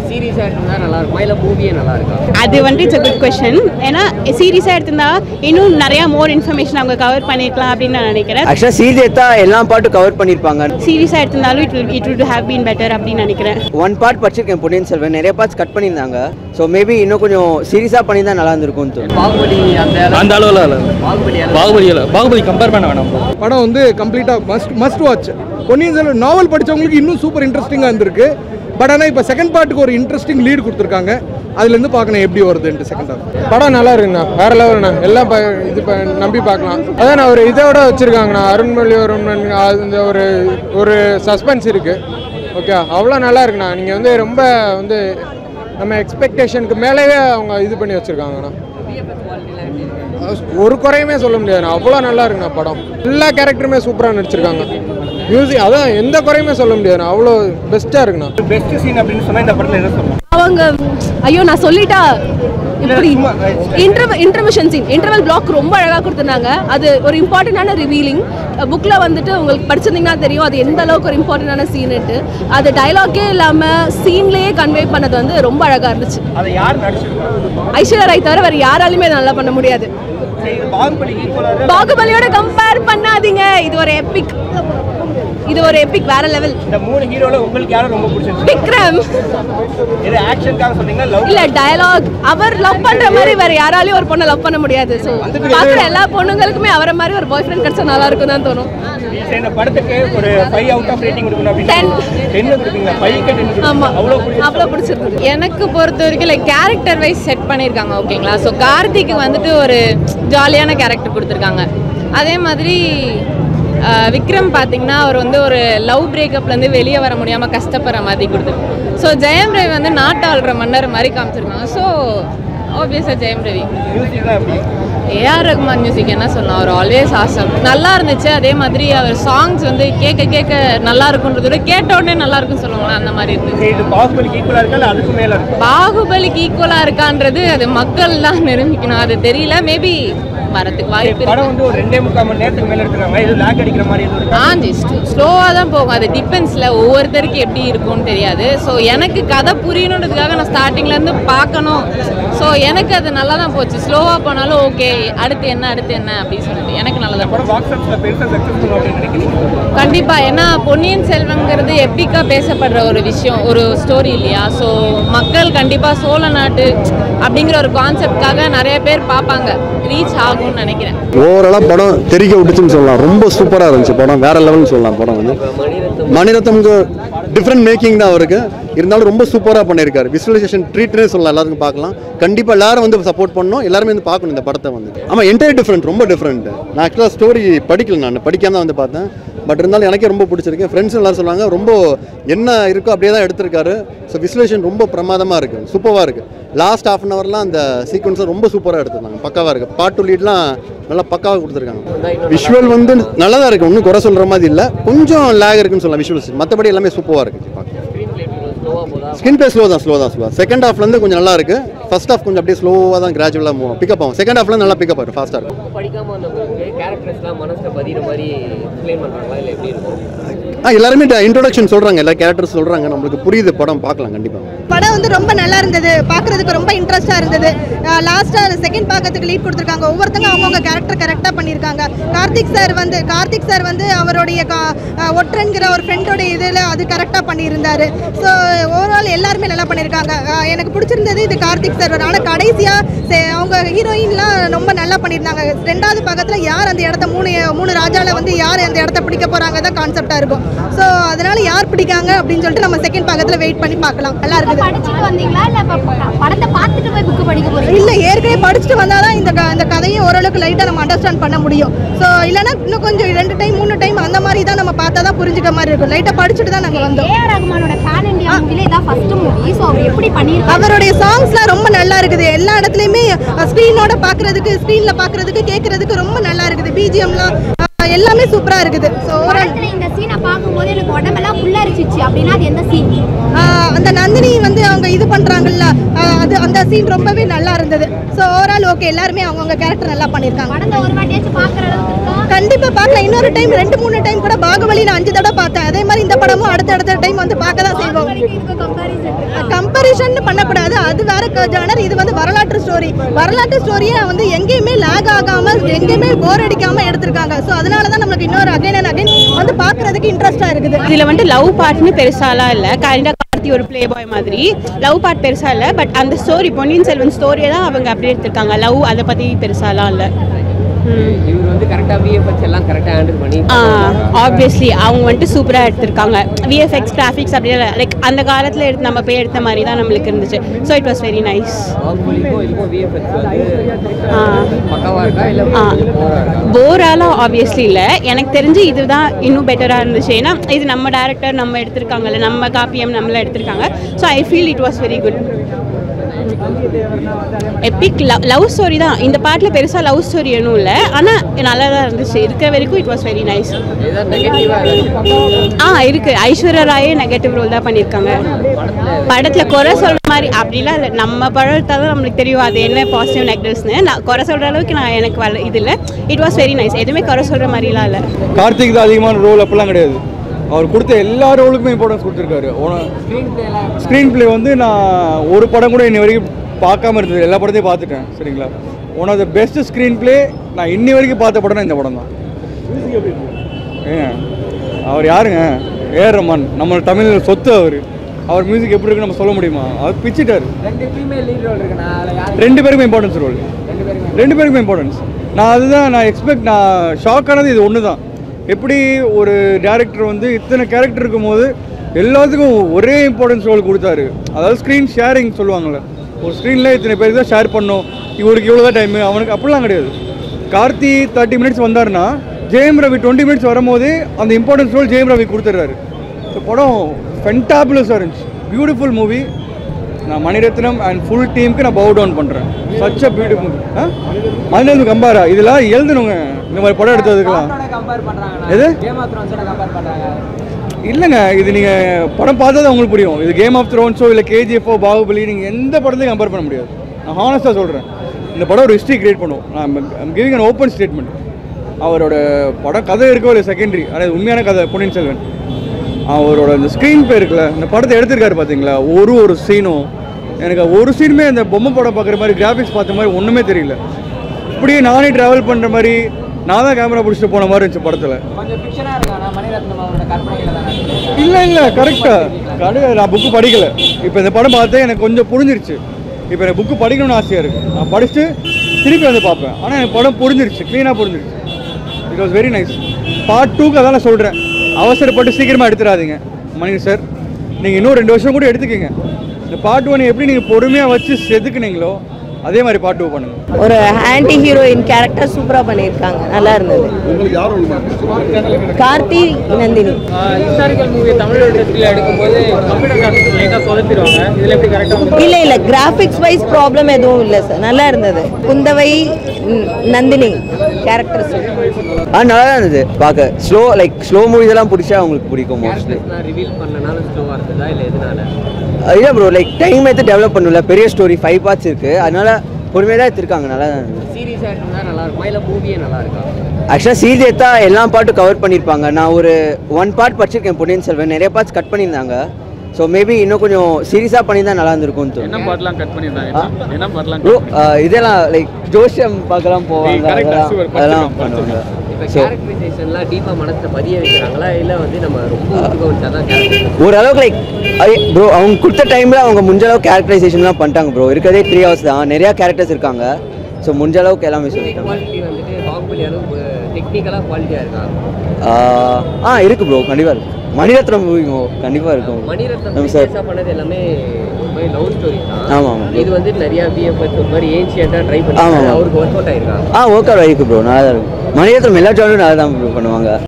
சீரியஸாக எடுத்திருந்தா நல்லா இருக்குமா இல்லை மூவியே நல்லா இருக்கா அது வந்துட்டு இட்ஸ் குட் கொஷின் ஏன்னா சீரியஸாக எடுத்திருந்தா இன்னும் நிறையா மோர் இன்ஃபர்மேஷன் அவங்க கவர் பண்ணியிருக்கலாம் அப்படின்னு நான் நினைக்கிறேன் ஆக்சுவலாக சீரியஸ் எடுத்தா எல்லா பாட்டும் கவர் பண்ணியிருப்பாங்க சீரியஸாக எடுத்திருந்தாலும் it will it will have been better அப்படின்னு நினைக்கிறேன் ஒன் பார்ட் படிச்சிருக்கேன் பொன்னியின் செல்வன் நிறைய பார்ட்ஸ் கட் பண்ணியிருந்தாங்க ஸோ மேபி இன்னும் கொஞ்சம் சீரியஸாக பண்ணியிருந்தா நல்லா இருந்திருக்கும்னு தோணும் பாகுபலி அந்த அந்த அளவில் இல்லை பாகுபலி பாகுபலி இல்லை பாகுபலி கம்பேர் பண்ண வேணாம் bro. படம் வந்து கம்ப்ளீட்டாக must must watch Ponniyin Selvan novel படித்தவங்களுக்கு இன்னும் சூப்பர் இன்ட்ரெஸ்டிங்காக இருந்திருக்கு பட் ஆனால் இப்போ செகண்ட் பார்ட்டுக்கு ஒரு இன்ட்ரெஸ்டிங் லீட் கொடுத்துருக்காங்க அதுலேருந்து பார்க்கணும் எப்படி வருதுன்ட்டு செகண்ட் ஹாஃப் படம் நல்லா இருக்குண்ணா வேற லெவல்ண்ணா எல்லாம் ப- இது ப- நம்பி பார்க்கலாம் அதான் நான் ஒரு இதோட வச்சிருக்காங்கண்ணா அருண்மொழி அருண்மொழி அந்த ஒரு ஒரு சஸ்பென்ஸ் இருக்கு ஓகே அவ்வளோ நல்லா இருக்குண்ணா நீங்கள் வந்து ரொம்ப வந்து நம்ம எக்ஸ்பெக்டேஷனுக்கு மேலேயே அவங்க இது பண்ணி வச்சிருக்காங்கண்ணா ஒரு குறையுமே சொல்ல முடியாதுண்ணா அவ்வளோ நல்லா இருக்குண்ணா படம் எல்லா கேரக்டருமே சூப்பராக நடிச்சிருக்காங்க மியூசிக் அதான் எந்த குறையுமே சொல்ல முடியாதுண்ணா அவ்வளோ பெஸ்ட்டாக இருக்குண்ணா பெஸ்ட் சீன் அப்படின்னு சொன்னா இந்த படத்துல என்ன சொல்லலாம் அவங்க ஐயோ நான் சொல்லிட்டா இப்படி இன்டர்வ இன்டர்மிஷன் சீன் இன்டர்வல் பிளாக் ரொம்ப அழகாக கொடுத்துருந்தாங்க அது ஒரு இம்பார்ட்டண்டான ரிவீலிங் புக்கில் வந்துட்டு உங்களுக்கு படிச்சிருந்தீங்கன்னா தெரியும் அது எந்த அளவுக்கு ஒரு இம்பார்ட்டண்டான சீனுட்டு அது டயலாக்கே இல்லாமல் சீன்லேயே கன்வே பண்ணது வந்து ரொம்ப அழகாக இருந்துச்சு அதை யார் நடிச்சிருக்காங்க ஐஸ்வர்யா ராய் தவிர வேறு யாராலுமே அதை நல்லா பண்ண முடியாது பாகுபலி ஈக்குவலாக பாகுபலியோட கம்பேர் பண்ணாதீங்க இது ஒரு எபிக் இது ஒரு எபிக் வேற லெவல் இந்த மூணு ஹீரோல உங்களுக்கு யாரும் ரொம்ப பிடிச்சிருச்சு விக்ரம் இது ஆக்ஷனுக்காக சொன்னீங்களா லவ் இல்ல டயலாக் அவர் லவ் பண்ற மாதிரி வேற யாராலையும் ஒரு பொண்ணை லவ் பண்ண முடியாது சோ பாக்குற எல்லா பொண்ணுங்களுக்குமே அவரை மாதிரி ஒரு பாய் ஃப்ரெண்ட் கிடைச்சா நல்லா இருக்கும் தான் தோணும் இந்த படத்துக்கு ஒரு ஃபைவ் அவுட் ஆஃப் ரேட்டிங் கொடுக்கணும் அப்படின்னு Ten. டென்னு கொடுப்பீங்களா ஃபைவ்க்கு டென் ஆமா அவ்வளோ பிடிச்சி அவ்வளவு பிடிச்சிருக்கு எனக்கு பொறுத்த வரைக்கும் லைக் கேரக்டர் வைஸ் செட் பண்ணியிருக்காங்க ஓகேங்களா ஸோ கார்த்திக்கு வந்துட்டு ஒரு ஜாலியான கேரக்டர் கொடுத்துருக்காங்க அதே மாதிரி ஆஹ், விக்ரம் பார்த்தீங்கன்னா அவர் வந்து ஒரு லவ் பிரேக்கப்லேருந்து வெளியே வர முடியாமல் கஷ்டப்படுற மாதிரி கொடுத்துருக்கு ஸோ ஜெயம் ரவி வந்து நாட்டாளுற மன்னர் மாதிரி காமிச்சிருக்காங்க ஸோ ஆப்வியஸாக ஜெயம் ரவி மியூசிக் தான் எப்படி ஏஆர் ரகுமான் மியூசிக் என்ன சொல்லலாம் அவர் ஆல்வேஸ் ஆசம் நல்லா இருந்துச்சு அதே மாதிரி அவர் சாங்ஸ் வந்து கேட்க கேட்க நல்லா இருக்குன்றத விட கேட்ட உடனே நல்லா இருக்குன்னு சொல்லுவாங்களா அந்த மாதிரி இருந்துச்சு சரி, இது பாகுபலிக்கு ஈக்குவலாக இருக்கா இல்லை அதுக்கு மேலே இருக்கா பாகுபலிக்கு ஈக்குவலா இருக்கான்றது அது மக்கள் தான் நிரூபிக்கணும் அது தெரியல மேபி வரதுக்கு வாய்ப்பு படம் இருக்கு வந்து ஒரு ரெண்டே முக்கால் மணி நேரத்துக்கு மேலே எடுத்துருக்காங்க இது லேக் அடிக்கிற மாதிரி எதுவும் இருக்கா ஆஞ்சி ஸ்லோவாக தான் போகும் அது டிபெண்ட்ஸில் ஒவ்வொருத்தருக்கு எப்படி இருக்கும்னு தெரியாது ஸோ எனக்கு கதை புரியணுன்றதுக்காக நான் ஸ்டார்டிங்லேருந்து பார்க்கணும் ஸோ எனக்கு அது நல்லா தான் போச்சு ஸ்லோவாக போனாலும் ஓகே அடுத்து என்ன அடுத்து என்ன அப்படின்னு சொல்லிட்டு எனக்கு நல்லா தான் படம் பாக்ஸ் ஆஃபீஸில் பெருசாக சக்ஸஸ்ஃபுல் அப்படின்னு நினைக்கிறீங்க கண்டிப்பா ஏன்னா பொன்னியின் செல்வங்கிறது எப்பிக்கா பேசப்படுற ஒரு விஷயம் ஒரு ஸ்டோரி இல்லையா ஸோ மக்கள் கண்டிப்பா சோழ நாட்டு அப்படிங்கிற ஒரு கான்செப்ட்காக நிறைய பேர் பார்ப்பாங்க ரீச் ஆகும்னு நினைக்கிறேன் ஓவராலாக படம் தெறிக்க விட்டுச்சுன்னு சொல்லலாம் ரொம்ப சூப்பராக இருந்துச்சு படம் வேற லெவல்னு சொல்லலாம் படம் வந்து மணிரத்னம்க்கு டிஃப்ரெண்ட் மேக்கிங் தான் அவருக்கு இருந்தாலும் ரொம்ப சூப்பராக பண்ணியிருக்காரு விசுவலைசேஷன் ட்ரீட்னே சொல்லலாம் எல்லாருக்கும் பார்க்கலாம் கண்டிப்பாக எல்லாரும் வந்து சப்போர்ட் பண்ணணும் எல்லாருமே வந்து பார்க்கணும் இந்த படத்தை வந்து ஆமாம் என்டையர் டிஃப்ரெண்ட் ரொம்ப டிஃப்ரெண்ட் நான் ஆக்சுவலாக ஸ்டோரி படிக்கல நான் படிக்காம தான் வந்து பார்த்தேன் பட் இருந்தாலும் எனக்கே ரொம்ப பிடிச்சிருக்கு ஃப்ரெண்ட்ஸ் எல்லாரும் சொல்லுவாங்க ரொம்ப என்ன இருக்கோ அப்படியே தான் எடுத்திருக்காரு ஸோ விசுவலேஷன் ரொம்ப பிரமாதமாக இருக்குது சூப்பராக இருக்குது லாஸ்ட் ஹாஃப் அன் ஹவர்லாம் அந்த சீக்வன்ஸை ரொம்ப சூப்பராக எடுத்திருந்தாங்க பக்காவாக இருக்குது பாட்டு டூ லீட்லாம் நல்லா பக்காவாக கொடுத்துருக்காங்க விஷுவல் வந்து நல்லா தான் இருக்குது ஒன்றும் குறை சொல்கிற மாதிரி இல்லை கொஞ்சம் லேக் இருக்குன்னு சொல்லலாம் விஷுவல்ஸ் மற்றபடி எல்லாமே சூப்பராக இருக்குது பார்க்க ஸ்கின் பிளே ஸ்லோ தான் ஸ்லோ தான் ஸ்லோ செகண்ட் ஹாஃப்லேருந்து கொஞ்சம் நல்லா இருக்கு ஃபர்ஸ்ட் ஹாஃப் கொஞ்சம் அப்படியே ஸ்லோவாக தான் கிராஜுவலாக மூவ் பிக்கப் ஆகும் செகண்ட் ஹாஃப்ல நல்லா பிக்கப் ஆகும் ஃபாஸ்ட்டாக இருக்கும் படிக்காம வந்தவங்களுக்கு கேரக்டர்ஸ்லாம் மனசுல பதிகிற மாதிரி எக்ஸ்பிளைன் பண்றாங்களா இல்லை எப்படி இருக்கும் ஆ எல்லாருமே இன்ட்ரோடக்ஷன் சொல்கிறாங்க எல்லா கேரக்டர்ஸ் சொல்கிறாங்க நம்மளுக்கு புரியுது படம் பார்க்கலாம் கண்டிப்பாக படம் வந்து ரொம்ப நல்லா இருந்தது பார்க்கறதுக்கு ரொம்ப இன்ட்ரெஸ்டாக இருந்தது லாஸ்ட்டாக செகண்ட் பார்க்கறதுக்கு லீட் கொடுத்துருக்காங்க ஒவ்வொருத்தங்க அவங்கவுங்க கேரக்டர் கரெக்டாக பண்ணியிருக்காங்க கார்த்திக் சார் வந்து கார்த்திக் சார் வந்து அவருடைய கா- அஹ் ஒற்றன்கிற ஒரு ஃப்ரெண்டோட இதில் அது கரெக்டாக பண்ணியிருந்தாரு ஸோ ஓவரால் எல்லாருமே நல்லா பண்ணியிருக்காங்க அஹ் எனக்கு பிடிச்சிருந்தது இது கார்த்திக் சார் ஆனால் கடைசியாக அவங்க ஹீரோயின்லாம் ரொம்ப நல்லா பண்ணியிருந்தாங்க ரெண்டாவது பக்கத்தில் யார் அந்த இடத்த மூணு மூணு ராஜாவில் வந்து யார் அந்த இடத்த பிடிக்க போகிறாங்க தான் கான்செப்டாக இருக்கும் ஸோ அதனால யார் பிடிக்காங்க அப்படின்னு சொல்லிட்டு நம்ம செகண்ட் பக்கத்தில் வெயிட் பண்ணி பார்க்கலாம் நல்லா இருக்குது படிச்சுட்டு வந்தீங்களா இல்ல ப- படத்தை பார்த்துட்டு போய் புக் படிக்க போறீங்க இல்ல ஏற்கனவே படிச்சுட்டு வந்தாதான் இந்த க- இந்த கதையை ஓரளவுக்கு லைட்டா நம்ம அண்டர்ஸ்டாண்ட் பண்ண முடியும் ஸோ இல்லைன்னா இன்னும் கொஞ்சம் ரெண்டு டைம் மூணு டைம் அந்த மாதிரி தான் நம்ம பார்த்தா தான் புரிஞ்சுக்க மாதிரி இருக்கும் லைட்டா படிச்சுட்டு தான் நாங்க வந்தோம் ஏஆர் ரகுமானோட பேன் இந்தியா மூவில இதான் ஃபர்ஸ்ட் மூவி ஸோ அவர் எப்படி பண்ணியிருக்காரு அவருடைய சாங்ஸ்லாம் ரொம்ப நல்லா இருக்குது எல்லா இடத்துலையுமே ஸ்க்ரீனோட பார்க்கறதுக்கு ஸ்க்ரீனில் பார்க்கறதுக்கு கேட்கறதுக்கு ரொம்ப நல்லா இருக்குது பிஜிஎம்லாம் எல்லாமே சூப்பராக இருக்குது ஸோ படத்துல இந்த சீனை பார்க்கும்போது எனக்கு உடம்பெல்லாம் புல்லரிச்சிச்சு அப்படின்னா அது எந்த சீன் அந்த நந்தினி வந்து அவங்க இது பண்ணுறாங்கல்ல அது அந்த சீன் ரொம்பவே நல்லா இருந்தது ஸோ ஓவரால் ஓகே எல்லாருமே அவங்கவுங்க கேரக்டர் நல்லா பண்ணியிருக்காங்க படத்தை ஒரு வாட்டியாச்சும் பார்க்குற அளவுக்கு இருக்கா கண்டிப்பா பார்க்கலாம் இன்னொரு டைம் ரெண்டு மூணு டைம் கூட பாகுபலி நான் அஞ்சு தடவை பார்த்தேன் அதே மாதிரி இந்த படமும் அடுத்த அடுத்த டைம் வந்து பார்க்க தான் செய்வோம் இதுக்கு கம்பாரிசன் கம்பேரிஷன் பண்ணக்கூடாது அது வேற ஜானர் இது வந்து வரலாற்று ஸ்டோரி வரலாற்று ஸ்டோரியை வந்து எங்கேயுமே லேக் ஆகாம எங்கேயுமே போர் அடிக்காம எடுத்திருக்காங்க ஸோ அதனால தான் நம்மளுக்கு இன்னொரு அகைன் அண்ட் அகைன் வந்து பார்க்கறதுக்கு இன்ட்ரெஸ்டா இருக்குது இதில் வந்துட்டு லவ் பார்ட்னு பெருசாலாம் இல்லை கைண்டாக கார்த்தி ஒரு ப்ளே பாய் மாதிரி லவ் பார்ட் பெருசாக இல்லை பட் அந்த ஸ்டோரி பொன்னியின் செல்வன் ஸ்டோரியை தான் அவங்க அப்படியே எடுத்திருக்காங்க லவ் அதை பற்றி பெருசாலாம் இல்லை இவர் வந்து கரெக்டாக விஎஃப்எக்ஸ் எல்லாம் கரெக்டாக ஹேண்டில் பண்ணி ஆப்வியஸ்லி அவங்க வந்துட்டு சூப்பராக எடுத்திருக்காங்க விஎஃப்எக்ஸ் கிராஃபிக்ஸ் அப்படியே லைக் அந்த காலத்தில் எடுத்து நம்ம போய் எடுத்த மாதிரி தான் நம்மளுக்கு இருந்துச்சு so it was very nice பாகுபலிக்கும் இதுக்கும் விஎஃப்எக்ஸ் வந்து பக்காவாக இருக்கா இல்லை ஆ. போராக இருக்கா போராலாம் ஆப்வியஸ்லி இல்லை எனக்கு தெரிஞ்சு இதுதான் இன்னும் பெட்டராக இருந்துச்சு ஏன்னா இது நம்ம டேரக்டர் நம்ம எடுத்திருக்காங்கல்ல நம்ம காப்பியம் நம்மள எடுத்திருக்காங்க so I feel it was very good epic love love story தான் இந்த பாட்டில் பெருசாக லவ் ஸ்டோரி ஒன்றும் இல்லை ஆனால் நல்லா தான் இருந்துச்சு இருக்கிற வரைக்கும் இட் வாஸ் வெரி நைஸ் ஏதாவது நெகட்டிவாக ஆ இருக்கு ஐஸ்வர்யா ராயே நெகட்டிவ் ரோல் தான் பண்ணியிருக்காங்க படத்தில் குறை சொல்ற மாதிரி அப்படிலாம் இல்லை நம்ம படத்தை தான் நம்மளுக்கு தெரியும் அது என்ன பாசிட்டிவ் நெகட்டிவ்ஸ்னு நான் குறை சொல்கிற அளவுக்கு நான் எனக்கு வர இது இல்லை இட் வாஸ் வெரி நைஸ் எதுவுமே குறை சொல்கிற மாதிரிலாம் இல்லை கார்த்திக் தான் அதிகமான ரோல் அப்படிலாம் கிடையாது அவர் கொடுத்த எல்லா ரோலுக்குமே இம்பார்ட்டன்ஸ் கொடுத்துருக்காரு ஸ்க்ரீன் ப்ளே வந்து நான் ஒரு படம் கூட இன்னி வரைக்கும் பார்க்காம இருந்தது எல்லா படத்தையும் பார்த்துட்டேன் சரிங்களா one of the best screenplay நான் இன்னி வரைக்கும் பார்த்த படம்னா இந்த படம் தான் ஏங்க அவர் யாருங்க ஏஆர் ரஹ்மான் நம்ம தமிழ் சொத்து அவர் அவர் மியூசிக் எப்படி இருக்குன்னு நம்ம சொல்ல முடியுமா அவர் பிச்சிட்டாரு ரெண்டு ஃபீமேல் லீட் ரோல் இருக்குண்ணா அதில் யார் ரெண்டு பேருக்குமே இம்பார்ட்டன்ஸ் ரோல் ரெண்டு பேருக்குமே இம்பார்ட்டன்ஸ் நான் அதுதான் நான் எக்ஸ்பெக்ட் நான் ஷாக் ஆனது இது ஒன்று தான் எப்படி ஒரு டேரக்டர் வந்து இத்தனை கேரக்டர் இருக்கும்போது எல்லாத்துக்கும் ஒரே இம்பார்ட்டன்ஸ் ரோல் கொடுத்தாரு அதாவது ஸ்க்ரீன் ஷேரிங் சொல்லுவாங்கள்ல ஒரு ஸ்க்ரீனில் இத்தனை பேருக்கு தான் ஷேர் பண்ணணும் இவருக்கு இவ்வளோ தான் டைமு அவனுக்கு அப்படிலாம் கிடையாது கார்த்தி தேர்ட்டி மினிட்ஸ் வந்தாருன்னா ஜெயம் ரவி டுவெண்ட்டி மினிட்ஸ் வரும்போதே அந்த இம்பார்ட்டன்ஸ் ரோல் ஜெயம் ரவி கொடுத்துட்றாரு இந்த படம் ஃபென்டாபுலஸாக இருந்துச்சு பியூட்டிஃபுல் மூவி நான் மணிரத்னம் அண்ட் ஃபுல் டீமுக்கு நான் பவு டவுன் பண்ணுறேன் such a beautiful ah Maniratnam கம்பாரா இதெல்லாம் எழுதணுங்க இந்த மாதிரி படம் எடுத்ததுக்கெல்லாம் கம்பேர் பண்ணுறாங்க எது கேம் ஆஃப் த்ரோன்ஸோட கம்பேர் பண்ணுறாங்க இல்லைங்க இது நீங்கள் படம் பார்த்தா தான் உங்களுக்கு புரியும் இது கேம் ஆஃப் த்ரோன்ஸோ இல்லை கேஜிஎஃப்ஓ பாகுபலி நீங்கள் எந்த படத்தையும் கம்பேர் பண்ண முடியாது நான் ஹானஸ்ட்டாக சொல்கிறேன் இந்த படம் ஒரு ஹிஸ்ட்ரி கிரியேட் பண்ணும் நான் கிவிங் அன் ஓப்பன் ஸ்டேட்மெண்ட் அவரோட படம் கதை இருக்கோ இல்லை செகண்டரி ஆனால் இது உண்மையான கதை பொன்னியின் செல்வன் அவரோட இந்த ஸ்க்ரீன் பே இருக்குல்ல இந்த படத்தை எடுத்திருக்காரு பார்த்தீங்களா ஒரு ஒரு சீனும் எனக்கு ஒரு சீனுமே அந்த பொம்மை படம் பார்க்குற மாதிரி கிராஃபிக்ஸ் பார்த்த மாதிரி ஒன்றுமே தெரியல இப்படியே நானே ட்ராவல் பண்ணுற மாதிரி நான் தான் கேமரா பிடிச்சிட்டு போன மாதிரி இருந்துச்சு படத்தில் கொஞ்சம் ஃபிக்ஷனாக இருக்காண்ணா மணிரத்னம் அவரோட கற்பனைகளை தானே இல்லை இல்லை கரெக்டாக கிடையாது நான் புக்கு படிக்கல இப்போ இந்த படம் பார்த்தே எனக்கு கொஞ்சம் புரிஞ்சிருச்சு இப்போ எனக்கு புக்கு படிக்கணும்னு ஆசையாக இருக்குது நான் படிச்சுட்டு திருப்பி வந்து பார்ப்பேன் ஆனால் எனக்கு படம் புரிஞ்சிருச்சு க்ளீனாக புரிஞ்சிருச்சு it was very nice part டூக்கு அதான் நான் சொல்கிறேன் அவசரப்பட்டு சீக்கிரமாக எடுத்துடாதீங்க மணி சார் நீங்கள் இன்னும் ரெண்டு வருஷம் கூட எடுத்துக்கங்க இந்த பார்ட் ஒன் எப்படி நீங்கள் பொறுமையாக வச்சு செதுக்குனீங்களோ அதே மாதிரி பார்ட் டூ பண்ணுங்க ஒரு ஆன்டி ஹீரோயின் கேரக்டர் சூப்பராக பண்ணியிருக்காங்க நல்லா இருந்தது உங்களுக்கு யார் கார்த்தி நந்தினி ஹிஸ்டாரிக்கல் மூவி தமிழ் இண்டஸ்ட்ரியில் எடுக்கும்போது கம்ப்யூட்டர் கிராஃபிக்ஸ் லைட்டாக சொதப்பிடுவாங்க இதில் எப்படி கரெக்டாக இல்லை இல்லை கிராஃபிக்ஸ் வைஸ் ப்ராப்ளம் எதுவும் இல்லை சார் நல்லா இருந்தது குந்தவை ந- நந்தினி கேரக்டர்ஸ் ஆ நல்லா தான் இருந்தது பார்க்க ஸ்லோ லைக் ஸ்லோ மூவிஸ் எல்லாம் பிடிச்சா அவங்களுக்கு பிடிக்கும் மோஸ்ட்லி கேரக்டர்ஸ்லாம் ரிவீல் பண்ணனால ஸ்லோவாக இருக்குதா இல்லை எதனால இல்லை ப்ரோ லைக் டைம் எடுத்து டெவலப் பண்ணல பெரிய ஸ்டோரி ஃபைவ் பார்ட்ஸ் இருக்குது அதனால பொறுமையாக தான் எடுத்திருக்காங்க நல்லா தான் இருந்தது சீரியஸாக இருந்தால் நல்லா இருக்குமா இல்லை மூவியே நல்லா இருக்கா ஆக்சுவலாக சீரியஸ் எடுத்தா எல்லா பாட்டும் கவர் பண்ணியிருப்பாங்க நான் ஒரு ஒன் பார்ட் படிச்சிருக்கேன் பொன்னியின் செல்வன் நிறைய பார்ட்ஸ் கட் பண்ணியிருந்தாங்க ஸோ மேபி இன்னும் கொஞ்சம் சீரியஸாக பண்ணியிருந்தா நல்லா இருந்திருக்கும்னு தோணும் பாட்டெலாம் கட் பண்ணியிருந்தாங்க என்ன பாட்டெலாம் ப்ரோ இதெல்லாம் லைக் ஜோசியம் பார்க்கலாம் போவாங்க correct, அதெல்லாம் sure, அதெல்லாம் படிச்சிருக்கோம், பண்ணுவாங்க இப்போ ஸோ கேரக்டரைசேஷன்லாம் டீப்பாக மனசில் பதிய வைக்கிறாங்களா இல்லை வந்து நம்ம ரொம்ப ஒத்துக்க வச்சா தான் கேரக்டர் ஓரளவுக்கு லைக் ப்ரோ அவங்க கொடுத்த டைமில் அவங்க முடிஞ்ச அளவுக்கு கேரக்டரைசேஷன்லாம் பண்ணிட்டாங்க ப்ரோ இருக்கிறதே த்ரீ ஹவர்ஸ் தான் நிறையா கேரக்டர்ஸ் இருக்காங்க ஸோ முடிஞ்ச அளவுக்கு எல்லாமே சொல்லிட்டாங்க குவாலிட்டி வந்துட்டு பாகுபலி அளவு டெக்னிக்கலாக குவாலிட்டியாக இருக்கா ஆஹ் ஆ இருக்கு ப்ரோ கண்டிப்பாக இருக்கு மணிரத்னம் மூவிங்க கண்டிப்பாக இருக்கும் மணிரத்னம் நம்ம சார் வித்தியாசா பண்ணது எல்லாமே ஒரு மாதிரி லவ் ஸ்டோரி தான் ஆமாம் ஆமாம் இது வந்து நிறைய பிஎஃப்எஸ் ஒரு மாதிரி ஏன்ஷியண்டாக ட்ரை ஆமா, பண்ணி ஆமா. அவருக்கு ஒர்க் அவுட் ஆயிருக்கா ஆ ஒர்க் அவுட் ஆகிருக்கு ப்ரோ நல்லா தான் இருக்கும் மணிரத்னம் எல்லா ஜானும் நல்லா தான் ப்ரோ பண்ணுவாங்க